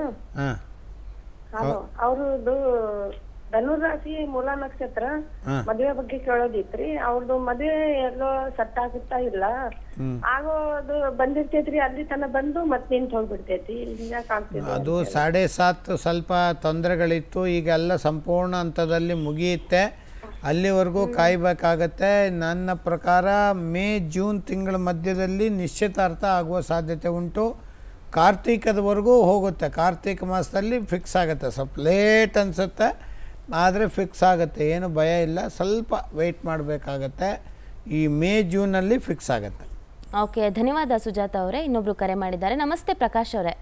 ಹಾಂ ಅವ್ರದ್ದು ಧನು ರಾಶಿ ಮೂಲ ನಕ್ಷತ್ರ ಹಾ. ಮದುವೆ ಬಗ್ಗೆ ಕೇಳೋದಿತ್ರಿ ಅವ್ರದ್ದು ಮದುವೆ ಎಲ್ಲೋ ಸೆಟ್ ಆಗುತ್ತಾ ಇಲ್ಲ ಆಗೋದು ಬಂದಿರ್ತೈತ್ರಿ ಅಲ್ಲಿ ತನ ಬಂದು ಮತ್ ನಿಂತ ಹೋಗ್ಬಿಡ್ತೈತಿ ಹಿಂಗ ಕಾಣ್ತಿದೆ ಅದು ಸಾಡೆ ಸಾತ್ ಸ್ವಲ್ಪ ತೊಂದರೆಗಳಿತ್ತು ಈಗ ಎಲ್ಲ ಸಂಪೂರ್ಣ ಹಂತದಲ್ಲಿ ಮುಗಿಯುತ್ತೆ ಅಲ್ಲಿವರೆಗೂ ಕಾಯಬೇಕಾಗತ್ತೆ ನನ್ನ ಪ್ರಕಾರ ಮೇ ಜೂನ್ ತಿಂಗಳ ಮಧ್ಯದಲ್ಲಿ ನಿಶ್ಚಿತಾರ್ಥ ಆಗುವ ಸಾಧ್ಯತೆ ಉಂಟು ಕಾರ್ತೀಕದವರೆಗೂ ಹೋಗುತ್ತೆ ಕಾರ್ತೀಕ ಮಾಸದಲ್ಲಿ ಫಿಕ್ಸ್ ಆಗುತ್ತೆ ಸ್ವಲ್ಪ ಲೇಟ್ ಅನಿಸುತ್ತೆ ಆದರೆ ಫಿಕ್ಸ್ ಆಗುತ್ತೆ ಏನು ಭಯ ಇಲ್ಲ ಸ್ವಲ್ಪ ವೆಯ್ಟ್ ಮಾಡಬೇಕಾಗತ್ತೆ ಈ ಮೇ ಜೂನಲ್ಲಿ ಫಿಕ್ಸ್ ಆಗುತ್ತೆ ಓಕೆ ಧನ್ಯವಾದ ಸುಜಾತ ಅವರೇ ಇನ್ನೊಬ್ರು ಕರೆ ಮಾಡಿದ್ದಾರೆ ನಮಸ್ತೆ ಪ್ರಕಾಶ್ ಅವರೇ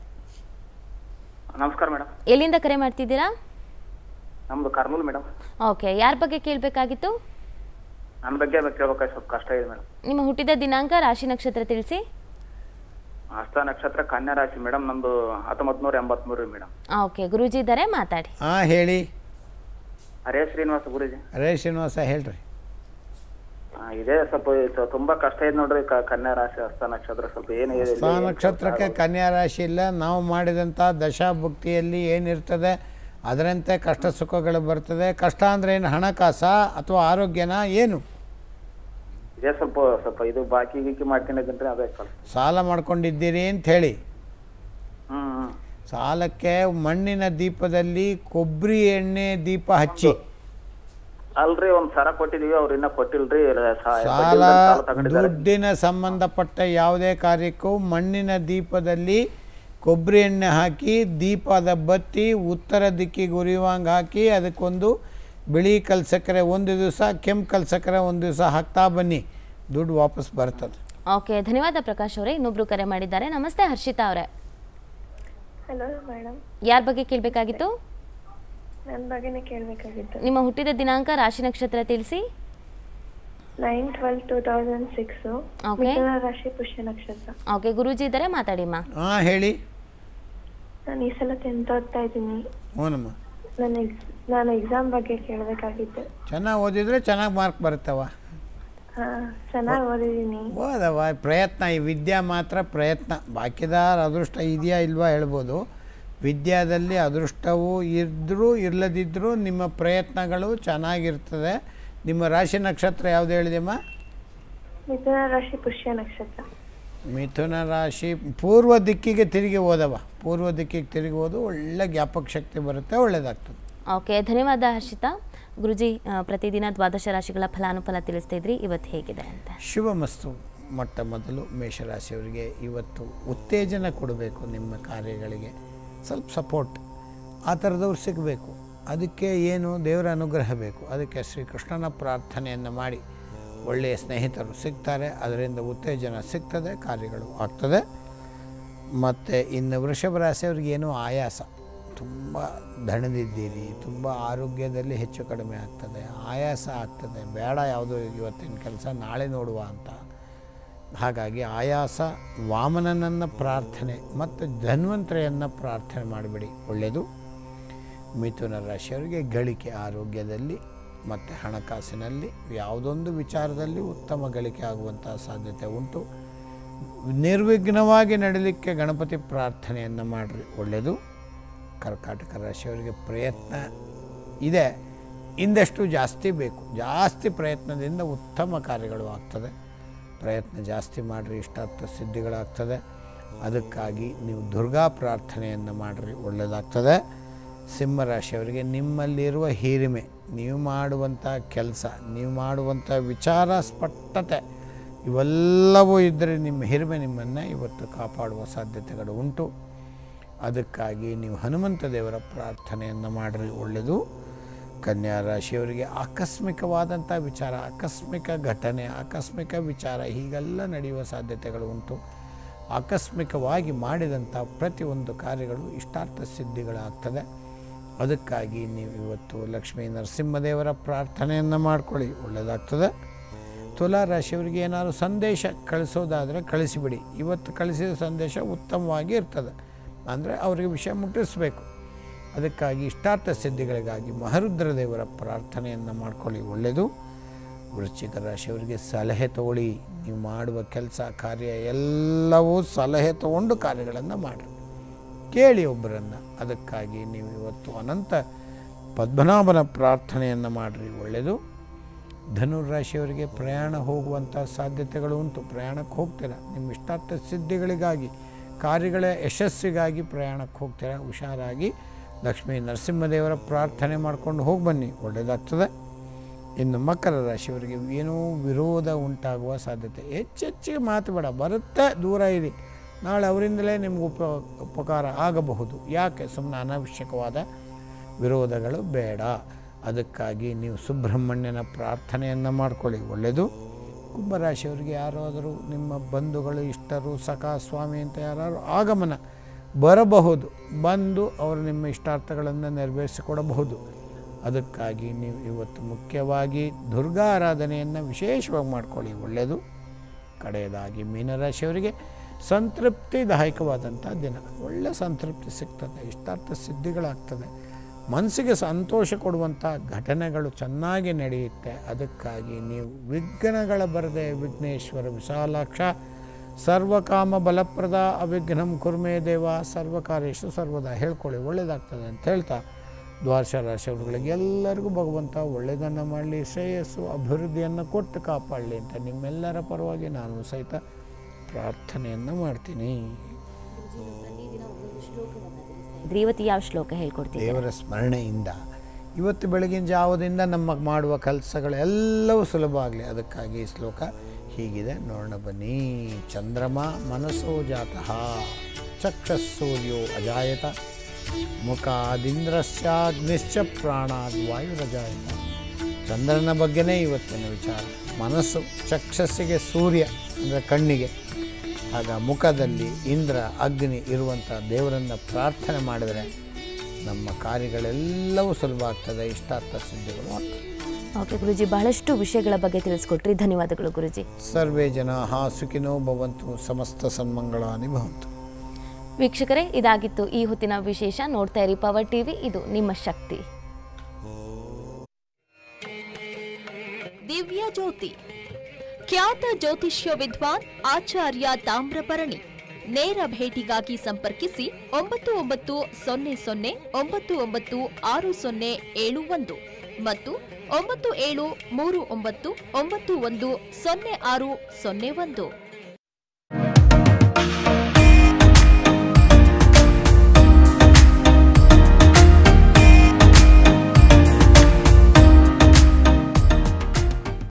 ನಮಸ್ಕಾರ ಮೇಡಮ್ ಎಲ್ಲಿಂದ ಕರೆ ಮಾಡ್ತಿದ್ದೀರಾ ನಮ್ದು ಕರ್ನೂಲ್ ಮೇಡಮ್ ಓಕೆ ಯಾರ ಬಗ್ಗೆ ಕೇಳಬೇಕಾಗಿತ್ತು ನನ್ನ ಬಗ್ಗೆ ಕೇಳ್ಬೇಕಾದ್ರೆ ಸ್ವಲ್ಪ ಕಷ್ಟ ಇದೆ ಮೇಡಮ್ ನಿಮ್ಮ ಹುಟ್ಟಿದ ದಿನಾಂಕ ರಾಶಿ ನಕ್ಷತ್ರ ತಿಳಿಸಿ ಹಸ್ತ ನಕ್ಷತ್ರ ಕನ್ಯಾ ರಾಶಿ ಮೇಡಮ್ ನಮ್ದು ಹತ್ತೊಂಬತ್ತು ನೂರ ಎಂಬತ್ಮೂರು ಮೇಡಮ್ ಓಕೆ ಗುರೂಜಿ ಇದ್ದಾರೆ ಮಾತಾಡಿ ಹಾಂ ಹೇಳಿ ಹರೇ ಶ್ರೀನಿವಾಸ ಗುರುಜಿ ಹರೇ ಶ್ರೀನಿವಾಸ ಹೇಳ್ರಿ ಆ, ಇದೇ ಸ್ವಲ್ಪ ಇದು ತುಂಬಾ ಕಷ್ಟ ಇದೆ ನೋಡ್ರಿ ಕ- ಕನ್ಯಾ ರಾಶಿ ಹಸ್ತ ನಕ್ಷತ್ರ ಸ್ವಲ್ಪ ಏನು ಇದೆ ಸ್ವ ನಕ್ಷತ್ರಕ್ಕೆ ಕನ್ಯಾ ರಾಶಿ ಇಲ್ಲ ನಾವು ಮಾಡಿದಂಥ ದಶಾಭುಕ್ತಿಯಲ್ಲಿ ಏನಿರ್ತದೆ ಅದರಂತೆ ಕಷ್ಟ ಸುಖಗಳು ಬರ್ತದೆ ಕಷ್ಟ ಅಂದರೆ ಏನು ಹಣಕಾಸ ಅಥವಾ ಆರೋಗ್ಯನ ಏನು ಇದೇ ಸ್ವಲ್ಪ ಸ್ವಲ್ಪ ಇದು ಬಾಕಿ ಗೀಕಿ ಮಾಡ್ಕೊಂಡಿದ್ದಂದ್ರೆ ಅದೇ ಸ್ವಲ್ಪ ಸಾಲ ಮಾಡ್ಕೊಂಡಿದ್ದೀರಿ ಅಂತ ಹೇಳಿ ಹ್ಮ್ ಹ್ಮ್ ಸಾಲಕ್ಕೆ ಮಣ್ಣಿನ ದೀಪದಲ್ಲಿ ಕೊಬ್ಬರಿ ಎಣ್ಣೆ ದೀಪ ಹಚ್ಚಿ ಅಲ್ರಿ ಒಂದ್ ಸರ ಕೊಟ್ಟಿದೀವಿ ಅವ್ರು ಇನ್ನ ಕೊಟ್ಟಿಲ್ರಿ ಸ- ಸಾಲ ಬಡ್ಡಿ ಸಾಲ ತಗೊಂಡಿದ್ದಾರೆ ದುಡ್ಡಿನ ಸಂಬಂಧಪಟ್ಟ ಯಾವುದೇ ಕಾರ್ಯಕ್ಕೂ ಮಣ್ಣಿನ ದೀಪದಲ್ಲಿ ಕೊಬ್ಬರಿ ಎಣ್ಣೆ ಹಾಕಿ ದೀಪದ ಬತ್ತಿ ಉತ್ತರ ದಿಕ್ಕಿಗೆ ಉರಿಯುವಂಗೆ ಹಾಕಿ ಅದಕ್ಕೊಂದು ಬಿಳಿ ಕಲ್ಸಕ್ಕರೆ ಒಂದು ದಿವಸ ಕೆಂಪು ಕಲ್ಸಕ್ಕರೆ ಒಂದು ದಿವಸ ಹಾಕ್ತಾ ಬನ್ನಿ ದುಡ್ಡು ವಾಪಸ್ ಬರ್ತದೆ ಓಕೆ ಧನ್ಯವಾದ ಪ್ರಕಾಶ್ ಅವರೇ ಇನ್ನೊಬ್ರು ಕರೆ ಮಾಡಿದ್ದಾರೆ ನಮಸ್ತೆ ಹರ್ಷಿತಾ ಅವರೇ ಹಲೋ ಮೇಡಮ್ ಯಾರ ಬಗ್ಗೆ ಕೇಳಬೇಕಾಗಿತ್ತು ನನ್ನ ಬಗ್ಗೆನೇ ಕೇಳಬೇಕಾಗಿತ್ತು ನಿಮ್ಮ ಹುಟ್ಟಿದ ದಿನಾಂಕ ರಾಶಿ ನಕ್ಷತ್ರ ತಿಳಿಸಿ nine twelve two thousand six Okay. ಮಿಥುನ ರಾಶಿ ಪುಷ್ಯ ನಕ್ಷತ್ರ ಓಕೆ ಗುರೂಜಿ ಇದ್ದಾರೆ ಮಾತಾಡಿಮ್ಮ ಹಾಂ ಹೇಳಿ ನಾನು ಈ ಸಲ ಟೆಂತ್ ಓದ್ತಾ ಇದ್ದೀನಿ ಹ್ಞೂನಮ್ಮ ನನ್ನ ಎಕ್ಸ್ ನಾನು ಎಕ್ಸಾಮ್ ಬಗ್ಗೆ ಕೇಳಬೇಕಾಗಿತ್ತು ಚೆನ್ನಾಗಿ ಓದಿದರೆ ಚೆನ್ನಾಗಿ ಮಾರ್ಕ್ ಬರ್ತವ ಹಾ ಚೆನ್ನಾಗಿ ಓದಿದ್ದೀನಿ ಓದವ ಪ್ರಯತ್ನ ಈ ವಿದ್ಯಾ ಮಾತ್ರ ಪ್ರಯತ್ನ ಬಾಕಿದಾರ ಅದೃಷ್ಟ ಇದೆಯಾ ಇಲ್ವಾ ಹೇಳ್ಬೋದು ವಿದ್ಯಾದಲ್ಲಿ ಅದೃಷ್ಟವೂ ಇದ್ದರೂ ಇಲ್ಲದಿದ್ದರೂ ನಿಮ್ಮ ಪ್ರಯತ್ನಗಳು ಚೆನ್ನಾಗಿರ್ತದೆ ನಿಮ್ಮ ರಾಶಿ ನಕ್ಷತ್ರ ಯಾವುದು ಹೇಳಿದೆಮ್ಮ ಮಿಥುನ ರಾಶಿ ಪುಷ್ಯ ನಕ್ಷತ್ರ ಮಿಥುನ ರಾಶಿ ಪೂರ್ವ ದಿಕ್ಕಿಗೆ ತಿರುಗಿ ಓದವ ಪೂರ್ವ ದಿಕ್ಕಿಗೆ ತಿರುಗಿ ಓದು ಒಳ್ಳೆ ಜ್ಞಾಪಕ ಶಕ್ತಿ ಬರುತ್ತೆ ಒಳ್ಳೆಯದಾಗ್ತದೆ ಓಕೆ ಧನ್ಯವಾದ ಹರ್ಷಿತಾ ಗುರುಜಿ ಆ, ಪ್ರತಿದಿನ ದ್ವಾದಶ ರಾಶಿಗಳ ಫಲಾನುಫಲ ತಿಳಿಸ್ತಾ ಇದ್ರಿ ಇವತ್ತು ಹೇಗಿದೆ ಅಂತ ಶುಭ ಮಸ್ತು ಮೊಟ್ಟ ಮೊದಲು ಮೇಷರಾಶಿಯವರಿಗೆ ಇವತ್ತು ಉತ್ತೇಜನ ಕೊಡಬೇಕು ನಿಮ್ಮ ಕಾರ್ಯಗಳಿಗೆ ಸ್ವಲ್ಪ ಸಪೋರ್ಟ್ ಆ ಥರದವ್ರು ಸಿಗಬೇಕು ಅದಕ್ಕೆ ಏನು ದೇವರ ಅನುಗ್ರಹ ಬೇಕು ಅದಕ್ಕೆ ಶ್ರೀಕೃಷ್ಣನ ಪ್ರಾರ್ಥನೆಯನ್ನು ಮಾಡಿ ಒಳ್ಳೆಯ ಸ್ನೇಹಿತರು ಸಿಗ್ತಾರೆ ಅದರಿಂದ ಉತ್ತೇಜನ ಸಿಗ್ತದೆ ಕಾರ್ಯಗಳು ಆಗ್ತದೆ ಮತ್ತು ಇನ್ನು ವೃಷಭ ರಾಶಿಯವ್ರಿಗೆ ಏನೋ ಆಯಾಸ ತುಂಬ ದಣದಿದ್ದೀರಿ ತುಂಬ ಆರೋಗ್ಯದಲ್ಲಿ ಹೆಚ್ಚು ಕಡಿಮೆ ಆಗ್ತದೆ ಆಯಾಸ ಆಗ್ತದೆ ಬೇಡ ಯಾವುದೋ ಇವತ್ತಿನ ಕೆಲಸ ನಾಳೆ ನೋಡುವ ಅಂತ ಹಾಗಾಗಿ ಆಯಾಸ ವಾಮನನನ್ನು ಪ್ರಾರ್ಥನೆ ಮತ್ತು ಧನ್ವಂತರೆಯನ್ನು ಪ್ರಾರ್ಥನೆ ಮಾಡಿಬಿಡಿ ಒಳ್ಳೆಯದು ಮಿಥುನ ರಾಶಿಯವರಿಗೆ ಗಳಿಕೆ ಆರೋಗ್ಯದಲ್ಲಿ ಮತ್ತು ಹಣಕಾಸಿನಲ್ಲಿ ಯಾವುದೊಂದು ವಿಚಾರದಲ್ಲಿ ಉತ್ತಮ ಗಳಿಕೆ ಆಗುವಂಥ ಸಾಧ್ಯತೆ ಉಂಟು ನಿರ್ವಿಘ್ನವಾಗಿ ನಡೀಲಿಕ್ಕೆ ಗಣಪತಿ ಪ್ರಾರ್ಥನೆಯನ್ನು ಮಾಡಿರಿ ಒಳ್ಳೆಯದು ಕರ್ಕಾಟಕ ರಾಶಿಯವರಿಗೆ ಪ್ರಯತ್ನ ಇದೆ ಇಂದಷ್ಟು ಜಾಸ್ತಿ ಬೇಕು ಜಾಸ್ತಿ ಪ್ರಯತ್ನದಿಂದ ಉತ್ತಮ ಕಾರ್ಯಗಳು ಆಗ್ತದೆ ಪ್ರಯತ್ನ ಜಾಸ್ತಿ ಮಾಡಿರಿ ಇಷ್ಟಾರ್ಥ ಸಿದ್ಧಿಗಳಾಗ್ತದೆ ಅದಕ್ಕಾಗಿ ನೀವು ದುರ್ಗಾ ಪ್ರಾರ್ಥನೆಯನ್ನು ಮಾಡಿರಿ ಒಳ್ಳೆಯದಾಗ್ತದೆ ಸಿಂಹರಾಶಿಯವರಿಗೆ ನಿಮ್ಮಲ್ಲಿರುವ ಹಿರಿಮೆ ನೀವು ಮಾಡುವಂಥ ಕೆಲಸ ನೀವು ಮಾಡುವಂಥ ವಿಚಾರ ಸ್ಪಷ್ಟತೆ ಇವೆಲ್ಲವೂ ಇದ್ದರೆ ನಿಮ್ಮ ಹಿರಿಮೆ ನಿಮ್ಮನ್ನು ಇವತ್ತು ಕಾಪಾಡುವ ಸಾಧ್ಯತೆಗಳು ಉಂಟು ಅದಕ್ಕಾಗಿ ನೀವು ಹನುಮಂತ ದೇವರ ಪ್ರಾರ್ಥನೆಯನ್ನು ಮಾಡಿರಿ ಒಳ್ಳೆಯದು ಕನ್ಯಾ ರಾಶಿಯವರಿಗೆ ಆಕಸ್ಮಿಕವಾದಂಥ ವಿಚಾರ ಆಕಸ್ಮಿಕ ಘಟನೆ ಆಕಸ್ಮಿಕ ವಿಚಾರ ಹೀಗೆಲ್ಲ ನಡೆಯುವ ಸಾಧ್ಯತೆಗಳು ಉಂಟು ಆಕಸ್ಮಿಕವಾಗಿ ಮಾಡಿದಂಥ ಪ್ರತಿಯೊಂದು ಕಾರ್ಯಗಳು ಇಷ್ಟಾರ್ಥ ಸಿದ್ಧಿಗಳಾಗ್ತದೆ ಅದಕ್ಕಾಗಿ ನೀವು ಇವತ್ತು ಲಕ್ಷ್ಮೀ ನರಸಿಂಹದೇವರ ಪ್ರಾರ್ಥನೆಯನ್ನು ಮಾಡ್ಕೊಳ್ಳಿ ಒಳ್ಳೆಯದಾಗ್ತದೆ ತುಲಾ ರಾಶಿಯವರಿಗೆ ಏನಾದರೂ ಸಂದೇಶ ಕಳಿಸೋದಾದರೆ ಕಳಿಸಿಬಿಡಿ ಇವತ್ತು ಕಳಿಸಿದ ಸಂದೇಶ ಉತ್ತಮವಾಗಿ ಇರ್ತದೆ ಅಂದರೆ ಅವರಿಗೆ ವಿಷಯ ಮುಟ್ಟಿಸಬೇಕು ಅದಕ್ಕಾಗಿ ಇಷ್ಟಾರ್ಥ ಸಿದ್ಧಿಗಳಿಗಾಗಿ ಮಹರುದ್ರ ದೇವರ ಪ್ರಾರ್ಥನೆಯನ್ನು ಮಾಡ್ಕೊಳ್ಳಿ ಒಳ್ಳೆಯದು ವೃಶ್ಚಿಕ ರಾಶಿಯವರಿಗೆ ಸಲಹೆ ತಗೊಳ್ಳಿ ನೀವು ಮಾಡುವ ಕೆಲಸ ಕಾರ್ಯ ಎಲ್ಲವೂ ಸಲಹೆ ತಗೊಂಡು ಕಾರ್ಯಗಳನ್ನು ಮಾಡಿ ಕೇಳಿ ಒಬ್ಬರನ್ನು ಅದಕ್ಕಾಗಿ ನೀವು ಇವತ್ತು ಅನಂತ ಪದ್ಮನಾಭನ ಪ್ರಾರ್ಥನೆಯನ್ನು ಮಾಡಿರಿ ಒಳ್ಳೆಯದು ಧನುರಾಶಿಯವರಿಗೆ ಪ್ರಯಾಣ ಹೋಗುವಂಥ ಸಾಧ್ಯತೆಗಳು ಉಂಟು ಪ್ರಯಾಣಕ್ಕೆ ಹೋಗ್ತೀರ ನಿಮ್ಮ ಇಷ್ಟಾರ್ಥ ಸಿದ್ಧಿಗಳಿಗಾಗಿ ಕಾರ್ಯಗಳ ಯಶಸ್ಸಿಗಾಗಿ ಪ್ರಯಾಣಕ್ಕೆ ಹೋಗ್ತೀರ ಹುಷಾರಾಗಿ ಲಕ್ಷ್ಮೀ ನರಸಿಂಹದೇವರ ಪ್ರಾರ್ಥನೆ ಮಾಡ್ಕೊಂಡು ಹೋಗಿ ಬನ್ನಿ ಒಳ್ಳೆಯದಾಗ್ತದೆ ಇನ್ನು ಮಕರ ರಾಶಿಯವರಿಗೆ ಏನೋ ವಿರೋಧ ಉಂಟಾಗುವ ಸಾಧ್ಯತೆ ಹೆಚ್ಚೆಚ್ಚಿಗೆ ಮಾತು ಬೇಡ ಬರುತ್ತೆ ದೂರ ಇರಿ ನಾಳೆ ಅವರಿಂದಲೇ ನಿಮ್ಗೆ ಉಪ ಉಪಕಾರ ಆಗಬಹುದು ಯಾಕೆ ಸುಮ್ಮನೆ ಅನಾವಶ್ಯಕವಾದ ವಿರೋಧಗಳು ಬೇಡ ಅದಕ್ಕಾಗಿ ನೀವು ಸುಬ್ರಹ್ಮಣ್ಯನ ಪ್ರಾರ್ಥನೆಯನ್ನು ಮಾಡ್ಕೊಳ್ಳಿ ಒಳ್ಳೆಯದು ಕುಂಭರಾಶಿಯವರಿಗೆ ಯಾರಾದರೂ ನಿಮ್ಮ ಬಂಧುಗಳು ಇಷ್ಟರು ಸಖಾ ಸ್ವಾಮಿ ಅಂತ ಯಾರು ಆಗಮನ ಬರಬಹುದು ಬಂದು ಅವರು ನಿಮ್ಮ ಇಷ್ಟಾರ್ಥಗಳನ್ನು ನೆರವೇರಿಸಿಕೊಡಬಹುದು ಅದಕ್ಕಾಗಿ ನೀವು ಇವತ್ತು ಮುಖ್ಯವಾಗಿ ದುರ್ಗಾ ಆರಾಧನೆಯನ್ನು ವಿಶೇಷವಾಗಿ ಮಾಡ್ಕೊಳ್ಳಿ ಒಳ್ಳೆಯದು ಕಡೆಯದಾಗಿ ಮೀನರಾಶಿಯವರಿಗೆ ಸಂತೃಪ್ತಿದಾಯಕವಾದಂಥ ದಿನ ಒಳ್ಳೆಯ ಸಂತೃಪ್ತಿ ಸಿಗ್ತದೆ ಇಷ್ಟಾರ್ಥ ಸಿದ್ಧಿಗಳಾಗ್ತದೆ ಮನಸ್ಸಿಗೆ ಸಂತೋಷ ಕೊಡುವಂಥ ಘಟನೆಗಳು ಚೆನ್ನಾಗಿ ನಡೆಯುತ್ತೆ ಅದಕ್ಕಾಗಿ ನೀವು ವಿಘ್ನಗಳ ಬರದೆ ವಿಘ್ನೇಶ್ವರ ವಿಶಾಲಾಕ್ಷ ಸರ್ವಕಾಮ ಬಲಪ್ರದ ಅವಿಘ್ನಂ ಕುರ್ಮೇ ದೇವ ಸರ್ವಕಾರ್ಯೇಶು ಸರ್ವದಾ ಹೇಳ್ಕೊಳ್ಳಿ ಒಳ್ಳೆಯದಾಗ್ತದೆ ಅಂತ ಹೇಳ್ತಾ ದ್ವಾದಶ ರಾಶಿಯವರುಗಳಿಗೆ ಎಲ್ಲರಿಗೂ ಭಗವಂತ ಒಳ್ಳೆಯದನ್ನು ಮಾಡಲಿ ಶ್ರೇಯಸ್ಸು ಅಭಿವೃದ್ಧಿಯನ್ನು ಕೊಟ್ಟು ಕಾಪಾಡಲಿ ಅಂತ ನಿಮ್ಮೆಲ್ಲರ ಪರವಾಗಿ ನಾನು ಸಹಿತ ಪ್ರಾರ್ಥನೆಯನ್ನು ಮಾಡ್ತೀನಿ ದ್ರೇವತಿ ಯಾವ ಶ್ಲೋಕ ಹೇಳ್ಕೊಡ್ತೀವಿ ದೇವರ ಸ್ಮರಣೆಯಿಂದ ಇವತ್ತು ಬೆಳಗಿನ ಜಾವದಿಂದ ನಮ್ಮ ಮಾಡುವ ಕೆಲಸಗಳೆಲ್ಲವೂ ಸುಲಭ ಆಗಲಿ ಅದಕ್ಕಾಗಿ ಈ ಶ್ಲೋಕ ಹೀಗಿದೆ ನೋಡೋಣ ಬನ್ನಿ ಚಂದ್ರಮ ಮನಸ್ಸೋ ಜಾತಃ ಚಕ್ಷಸ್ಸೂರ್ಯೋ ಅಜಾಯತ ಮುಖಾದಿಂದ್ರಸ್ಯಾಗ್ನಿಶ್ಚ ಪ್ರಾಣಾದ್ ವಾಯುರಜಾಯತ ಚಂದ್ರನ ಬಗ್ಗೆನೇ ಇವತ್ತಿನ ವಿಚಾರ ಮನಸ್ಸು ಚಕ್ಷಸ್ಸಿಗೆ ಸೂರ್ಯ ಅಂದರೆ ಕಣ್ಣಿಗೆ ಆಗ ಮುಖದಲ್ಲಿ ಇಂದ್ರ ಅಗ್ನಿ ಇರುವಂಥ ದೇವರನ್ನು ಪ್ರಾರ್ಥನೆ ಮಾಡಿದರೆ ನಮ್ಮ ಕಾರ್ಯಗಳೆಲ್ಲವೂ ಸುಲಭ ಆಗ್ತದೆ ಇಷ್ಟಾರ್ಥ ಸಿದ್ಧಿಗಳು ಆಗ್ತದೆ ಓಕೆ ಗುರುಜಿ ಬಹಳಷ್ಟು ವಿಷಯಗಳ ಬಗ್ಗೆ ತಿಳಿಸ್ಕೊಟ್ರಿ ಧನ್ಯವಾದಗಳು ಗುರುಜಿ ಸರ್ವೇ ಜನ ಸುಖಿನೋ ಭವಂತು ಸಮಸ್ತ ಸನ್ಮಂಗಳಾನಿ ಭವಂತು ವೀಕ್ಷಕರೇ ಇದಾಗಿತ್ತು ಈ ಹೊತ್ತಿನ ವಿಶೇಷ ನೋಡ್ತಾ ಇರಿ ಪವರ್ ಟಿವಿ ಇದು ನಿಮ್ಮ ಶಕ್ತಿ ದಿವ್ಯ ಜ್ಯೋತಿ ಖ್ಯಾತ ಜ್ಯೋತಿಷ್ಯ ವಿದ್ವಾನ್ ಆಚಾರ್ಯ ತಾಮ್ರಪರಣಿ ನೇರ ಭೇಟಿಗಾಗಿ ಸಂಪರ್ಕಿಸಿ ಒಂಬತ್ತು ಒಂಬತ್ತು ಸೊನ್ನೆ ಸೊನ್ನೆ ಒಂಬತ್ತು ಒಂಬತ್ತು ಆರು ಸೊನ್ನೆ ಏಳು ಒಂದು ಮತ್ತು ಒಂಬತ್ತು ಏಳು ಮೂರು ಒಂಬತ್ತು ಒಂಬತ್ತು ಒಂದು ಸೊನ್ನೆ ಆರು ಸೊನ್ನೆ ಒಂದು